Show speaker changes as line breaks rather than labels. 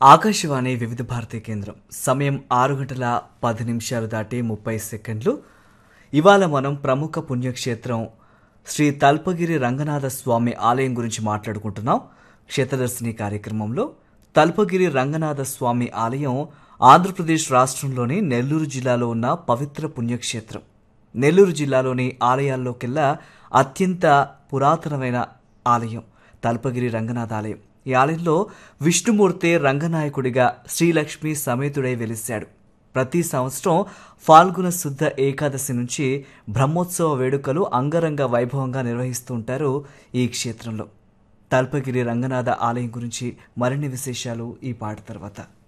ఆకాశవాణి వివిధ భారతి కేంద్రం సమయం ఆరు గంటల పది నిమిషాలు దాటి ముప్పై సెకండ్లు ఇవాళ మనం ప్రముఖ పుణ్యక్షేత్రం శ్రీ తల్పగిరి రంగనాథ స్వామి ఆలయం గురించి మాట్లాడుకుంటున్నాం క్షేత్రదర్శిని కార్యక్రమంలో తల్పగిరి రంగనాథ స్వామి ఆలయం ఆంధ్రప్రదేశ్ రాష్ట్రంలోని నెల్లూరు జిల్లాలో ఉన్న పవిత్ర పుణ్యక్షేత్రం నెల్లూరు జిల్లాలోని ఆలయాల్లోకెల్లా అత్యంత పురాతనమైన ఆలయం తల్పగిరి రంగనాథ ఆలయం ఈ ఆలయంలో విష్ణుమూర్తి రంగనాయకుడిగా శ్రీలక్ష్మి సమేతుడై వెలిశాడు ప్రతి సంవత్సరం ఫాల్గుణ శుద్ధ ఏకాదశి నుంచి బ్రహ్మోత్సవ వేడుకలు అంగరంగ వైభవంగా నిర్వహిస్తూ ఉంటారు ఈ క్షేత్రంలో తల్పగిరి రంగనాథ ఆలయం గురించి మరిన్ని విశేషాలు ఈ పాట తర్వాత